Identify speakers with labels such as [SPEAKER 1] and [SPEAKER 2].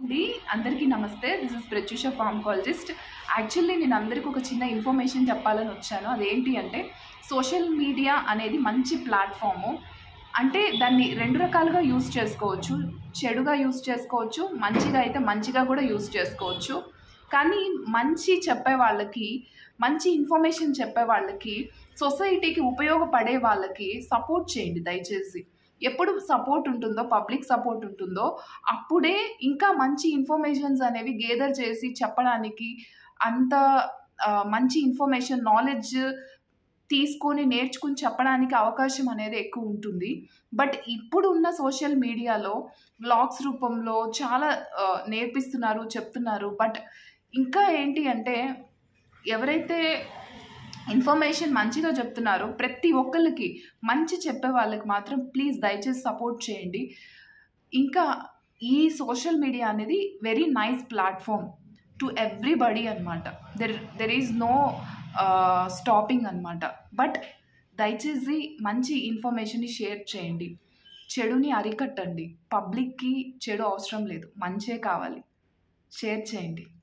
[SPEAKER 1] అండి అందరికీ నమస్తే this is Pratyusha pharmacologist actually నేను అందరికీ ఒక చిన్న ఇన్ఫర్మేషన్ చెప్పాలని వచ్చాను అదేంటి అంటే సోషల్ మీడియా అనేది మంచి ప్లాట్ఫాము అంటే దాన్ని రెండు రకాలుగా యూస్ చేసుకోవచ్చు చెడుగా యూస్ చేసుకోవచ్చు మంచిగా అయితే మంచిగా కూడా యూస్ చేసుకోవచ్చు కానీ మంచి చెప్పే వాళ్ళకి మంచి ఇన్ఫర్మేషన్ చెప్పే వాళ్ళకి సొసైటీకి ఉపయోగపడే వాళ్ళకి సపోర్ట్ చేయండి దయచేసి ఎప్పుడు సపోర్ట్ ఉంటుందో పబ్లిక్ సపోర్ట్ ఉంటుందో అప్పుడే ఇంకా మంచి ఇన్ఫర్మేషన్స్ అనేవి గేదర్ చేసి చెప్పడానికి అంత ఆ, మంచి ఇన్ఫర్మేషన్ నాలెడ్జ్ తీసుకొని నేర్చుకుని చెప్పడానికి అవకాశం అనేది ఎక్కువ ఉంటుంది బట్ ఇప్పుడు ఉన్న సోషల్ మీడియాలో వ్లాగ్స్ రూపంలో చాలా ఆ, నేర్పిస్తున్నారు చెప్తున్నారు బట్ ఇంకా ఏంటి అంటే ఎవరైతే ఇన్ఫర్మేషన్ మంచిగా చెప్తున్నారో ప్రతి ఒక్కరికి మంచి చెప్పే వాళ్ళకి మాత్రం ప్లీజ్ దయచేసి సపోర్ట్ చేయండి ఇంకా ఈ సోషల్ మీడియా అనేది very nice platform to everybody అనమాట there there is no stopping అనమాట బట్ దయచేసి మంచి ఇన్ఫర్మేషన్ని షేర్ చేయండి చెడుని అరికట్టండి పబ్లిక్కి చెడు అవసరం లేదు మంచే కావాలి షేర్ చేయండి